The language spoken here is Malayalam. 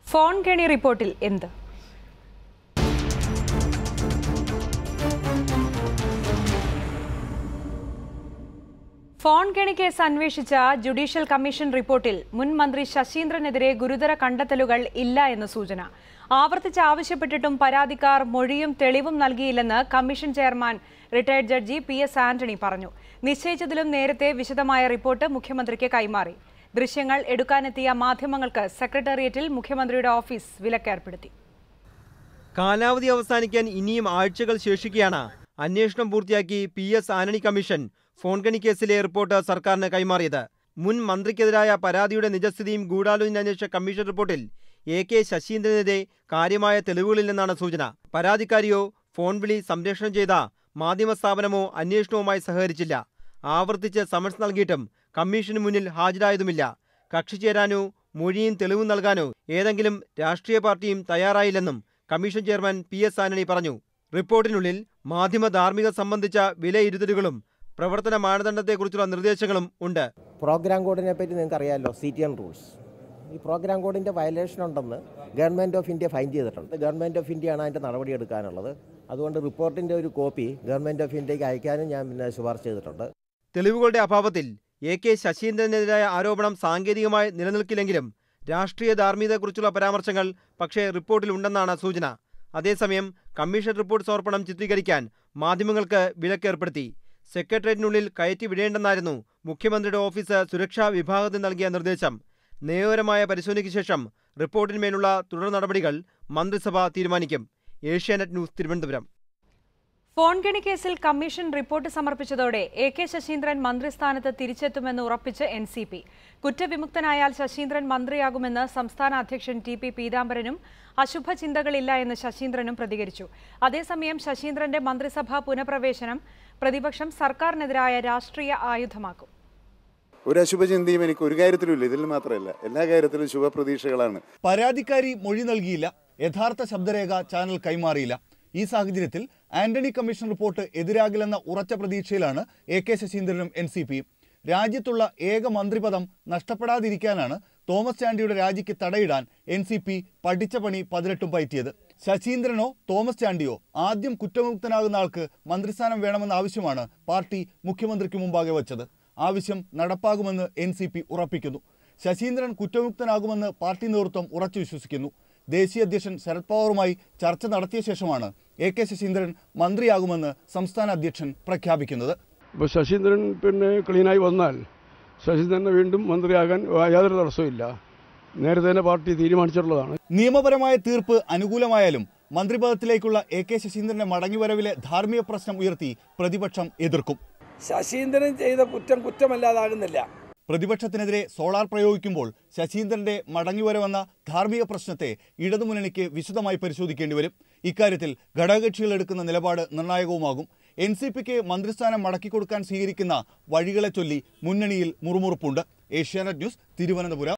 ഫോൺ കെണി റിപ്പോർട്ടിൽ എന്ത് ഫോൺ കെണി കേസ് അന്വേഷിച്ച ജുഡീഷ്യൽ കമ്മീഷൻ റിപ്പോർട്ടിൽ മുൻ മന്ത്രി ശശീന്ദ്രനെതിരെ ഗുരുതര കണ്ടെത്തലുകൾ ഇല്ല എന്ന് സൂചന ആവർത്തിച്ച് ആവശ്യപ്പെട്ടിട്ടും പരാതിക്കാർ മൊഴിയും തെളിവും നൽകിയില്ലെന്ന് commission chairman retired judge P S Antony പറഞ്ഞു നിശ്ചയിച്ചതിലും നേരത്തെ വിശദമായ റിപ്പോർട്ട് മുഖ്യമന്ത്രിക്ക് കൈമാറി ദൃശ്യങ്ങൾ എടുക്കാനെത്തിയ മാധ്യമങ്ങൾക്ക് സെക്രട്ടേറിയറ്റിൽ മുഖ്യമന്ത്രിയുടെ ഓഫീസ് വിലക്കേർപ്പെടുത്തി കാലാവധി അവസാനിക്കാൻ ഇനിയും ആഴ്ചകൾ ശേഷിക്കെയാണ് അന്വേഷണം പൂർത്തിയാക്കി പി എസ് ആന്റണി കമ്മീഷൻ ഫോൺകണി കേസിലെ റിപ്പോർട്ട് സർക്കാരിന് കൈമാറിയത് മുൻ മന്ത്രിക്കെതിരായ പരാതിയുടെ നിജസ്ഥിതിയും ഗൂഢാലോചന അന്വേഷിച്ച കമ്മീഷൻ റിപ്പോർട്ടിൽ എ കെ ശശീന്ദ്രനെതിരെ കാര്യമായ തെളിവുകളില്ലെന്നാണ് സൂചന പരാതിക്കാരിയോ ഫോൺ വിളി സംപ്രേഷണം ചെയ്ത മാധ്യമ സ്ഥാപനമോ അന്വേഷണവുമായി സഹകരിച്ചില്ല ആവർത്തിച്ച് സമൻസ് നൽകിയിട്ടും കമ്മീഷന് മുന്നിൽ ഹാജരായതുമില്ല കക്ഷി ചേരാനോ മൊഴിയും തെളിവും നൽകാനോ ഏതെങ്കിലും രാഷ്ട്രീയ പാർട്ടിയും തയ്യാറായില്ലെന്നും commission chairman P S Antony പറഞ്ഞു റിപ്പോർട്ടിനുള്ളിൽ മാധ്യമ ധാർമ്മികത സംബന്ധിച്ച വിലയിരുത്തലുകളും പ്രവർത്തന മാനദണ്ഡത്തെക്കുറിച്ചുള്ള നിർദ്ദേശങ്ങളും ഉണ്ട് പ്രോഗ്രാം കോഡിനെ പറ്റി നിങ്ങൾക്ക് അറിയാമല്ലോ സി ടി എൻ റൂൾസ് ഈ പ്രോഗ്രാം കോഡിൻ്റെ വയലേഷൻ ഉണ്ടെന്ന് ഗവൺമെൻറ് ഓഫ് ഇന്ത്യ ഫൈൻ ചെയ്തിട്ടുണ്ട് ഗവൺമെൻറ് ഓഫ് ഇന്ത്യയാണ് അതിൻ്റെ നടപടി എടുക്കാനുള്ളത് അതുകൊണ്ട് റിപ്പോർട്ടിൻ്റെ ഒരു കോപ്പി ഗവൺമെൻറ് ഓഫ് ഇന്ത്യക്ക് അയക്കാനും ഞാൻ പിന്നെ ശുപാർശ ചെയ്തിട്ടുണ്ട് തെളിവുകളുടെ അഭാവത്തിൽ എ കെ ശശീന്ദ്രനെതിരായ ആരോപണം സാങ്കേതികമായി നിലനിൽക്കില്ലെങ്കിലും രാഷ്ട്രീയ ധാർമ്മികതയെക്കുറിച്ചുള്ള പരാമർശങ്ങൾ പക്ഷേ റിപ്പോർട്ടിലുണ്ടെന്നാണ് സൂചന അതേസമയം കമ്മീഷൻ റിപ്പോർട്ട് സമർപ്പണം ചിത്രീകരിക്കാൻ മാധ്യമങ്ങൾക്ക് വിലക്കേർപ്പെടുത്തി സെക്രട്ടേറിയറ്റിനുള്ളിൽ കയറ്റി വിടേണ്ടെന്നായിരുന്നു മുഖ്യമന്ത്രിയുടെ ഓഫീസ് സുരക്ഷാ വിഭാഗത്തിന് നൽകിയ നിർദ്ദേശം നിയമപരമായ പരിശോധനയ്ക്ക് ശേഷം റിപ്പോർട്ടിന്മേലുള്ള തുടർ നടപടികൾ മന്ത്രിസഭ തീരുമാനിക്കും ഏഷ്യാനെറ്റ് ന്യൂസ് തിരുവനന്തപുരം ഫോൺ കെണി കേസിൽ കമ്മീഷൻ റിപ്പോർട്ട് സമർപ്പിച്ചതോടെ എ കെ ശശീന്ദ്രൻ മന്ത്രിസ്ഥാനത്ത് തിരിച്ചെത്തുമെന്ന് ഉറപ്പിച്ച് എൻ സി പി കുറ്റവിമുക്തനായാൽ ശശീന്ദ്രൻ മന്ത്രിയാകുമെന്ന് സംസ്ഥാന അധ്യക്ഷൻ ടി പി പീതാംബരനും അശുഭ ചിന്തകളില്ല എന്ന് ശശീന്ദ്രനും പ്രതികരിച്ചു അതേസമയം ശശീന്ദ്രന്റെ മന്ത്രിസഭാ പുനഃപ്രവേശനം പ്രതിപക്ഷം സർക്കാരിനെതിരായ രാഷ്ട്രീയ ആയുധമാക്കും ഒരു അശുഭചിന്തയും എനിക്ക് ഒരു കാര്യത്തിലുമില്ല ഇതിൽ മാത്രമല്ല എല്ലാ കാര്യത്തിലും ശുഭപ്രതീക്ഷകളാണ് പരാതിക്കാരി മൊഴി നൽകിയില്ല യഥാർത്ഥ ശബ്ദരേഖ ചാനൽ കൈമാറിയില്ല ഈ സാഹചര്യത്തിൽ ആന്റണി കമ്മീഷൻ റിപ്പോർട്ട് എതിരാകില്ലെന്ന ഉറച്ച പ്രതീക്ഷയിലാണ് എ കെ ശശീന്ദ്രനും എൻ സി പിയും രാജ്യത്തുള്ള ഏക മന്ത്രിപദം നഷ്ടപ്പെടാതിരിക്കാനാണ് തോമസ് ചാണ്ടിയുടെ രാജിക്ക് തടയിടാൻ എൻ സി പി പഠിച്ച പണി പതിനെട്ടും പയറ്റിയത് ശശീന്ദ്രനോ തോമസ് ചാണ്ടിയോ ആദ്യം കുറ്റമുക്തനാകുന്ന ആൾക്ക് മന്ത്രിസ്ഥാനം വേണമെന്ന ആവശ്യമാണ് പാർട്ടി മുഖ്യമന്ത്രിക്ക് മുമ്പാകെ വച്ചത് ആവശ്യം നടപ്പാകുമെന്ന് എൻ സി പി ഉറപ്പിക്കുന്നു ശശീന്ദ്രൻ കുറ്റമുക്തനാകുമെന്ന് പാർട്ടി നേതൃത്വം ഉറച്ചു വിശ്വസിക്കുന്നു ദേശീയ അധ്യക്ഷൻ ശരത് പവാറുമായി ചർച്ച നടത്തിയ ശേഷമാണ് എ കെ ശശീന്ദ്രൻ മന്ത്രിയാകുമെന്ന് സംസ്ഥാന അധ്യക്ഷൻ പ്രഖ്യാപിക്കുന്നത് ഇപ്പോൾ ശശീന്ദ്രൻ പിന്നെ ക്ലീനായി വന്നാൽ ശശീന്ദ്രനെ വീണ്ടും മന്ത്രിയാകാൻ യാതൊരു തടസ്സമില്ല നേരത്തെ തന്നെ പാർട്ടി തീരുമാനിച്ചിട്ടുള്ളതാണ് നിയമപരമായ തീർപ്പ് അനുകൂലമായാലും മന്ത്രിപദത്തിലേക്കുള്ള എ കെ ശശീന്ദ്രന്റെ മടങ്ങിവരവിലെ ധാർമ്മിക പ്രശ്നം ഉയർത്തി പ്രതിപക്ഷം എതിർക്കും ശശീന്ദ്രൻ ചെയ്ത കുറ്റം കുറ്റമല്ലാതാകുന്നില്ല പ്രതിപക്ഷത്തിനെതിരെ സോളാർ പ്രയോഗിക്കുമ്പോൾ ശശീന്ദ്രന്റെ മടങ്ങിവരവെന്ന ധാർമ്മിക പ്രശ്നത്തെ ഇടതുമുന്നണിക്ക് വിശദമായി പരിശോധിക്കേണ്ടി വരും ഇക്കാര്യത്തിൽ ഘടകകക്ഷികൾ എടുക്കുന്ന നിലപാട് നിർണായകവുമാകും എൻ സി പിക്ക് മന്ത്രിസ്ഥാനം മടക്കിക്കൊടുക്കാൻ സ്വീകരിക്കുന്ന വഴികളെ ചൊല്ലി മുന്നണിയിൽ മുറുമുറുപ്പുണ്ട് ഏഷ്യാനെറ്റ് ന്യൂസ് തിരുവനന്തപുരം